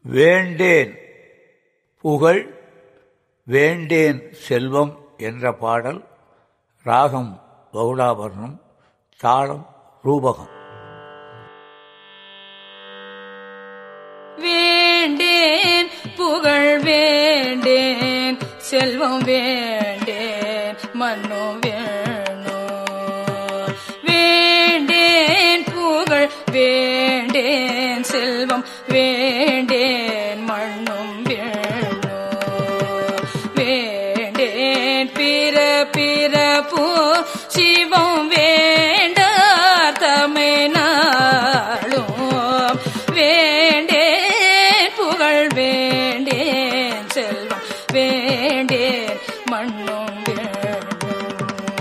வேண்டேன் புகழ் வேண்டேன் செல்வம் என்ற பாடல் ராகம் பௌடாபரணம் தாளம் ரூபகம் வேண்டேன் புகழ் வேண்டேன் செல்வம் வேண்டேன் மண்ணு வேணும் வேண்டேன் புகழ் வேண்டேன் செல்வம் வேண்டேன் மண்ணும் வேணும் வேண்டேன் பிற பிற பூ சிவம் வேண்ட தமிழ்நாளும் வேண்டேன் புகழ் வேண்டேன் செல்வம் வேண்டேன் மண்ணும் வேண்டும்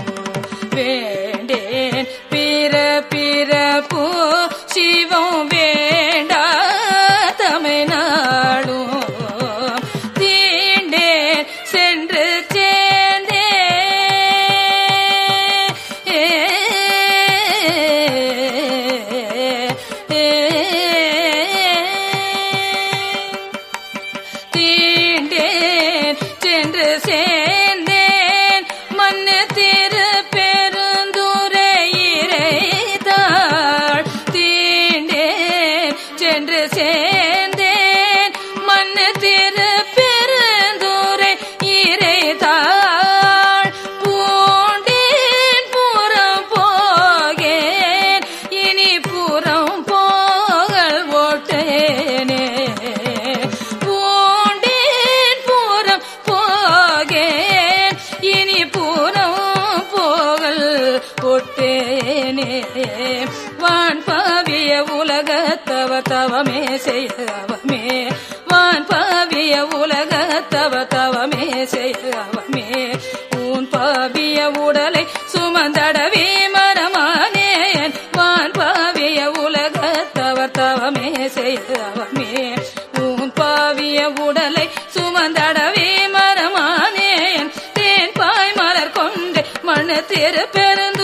வேண்டேன் பிற பிற பூ சிவம் வேண்டா தமிழ்நாடும் தீண்டேன் சென்று சேர்ந்தே தீண்டேன் சென்று சேர்ந்தேன் மண்ணு திரு பெருந்துரை இறைத்தாள் தீண்டேன் சென்று சேர்ந்தேன் மண்ணு திரு பெருந்துரை இறைத்தாள் பூண்டேன் புறம் போகேன் இனி புறம் போகல் ஓட்டேனே பூண்டேன் புறம் போகேன் இனி புறம் போகல் ஒட்டேனே வான் பாவிய உலகத்தவ தவமே செய்யவமே வான் பாவிய உலகத்தவ தவமே செய்யவமே உன் பாவிய உடலை சுமந்தடவே மரமானேன் வான் பாவிய உலகத்தவ தவமே செய்யவமே உன் பாவிய உடலை சுமந்தடவே மரமானேன் தேன் பாய் மலர் கொண்டு மண்ணு திரு பெருந்த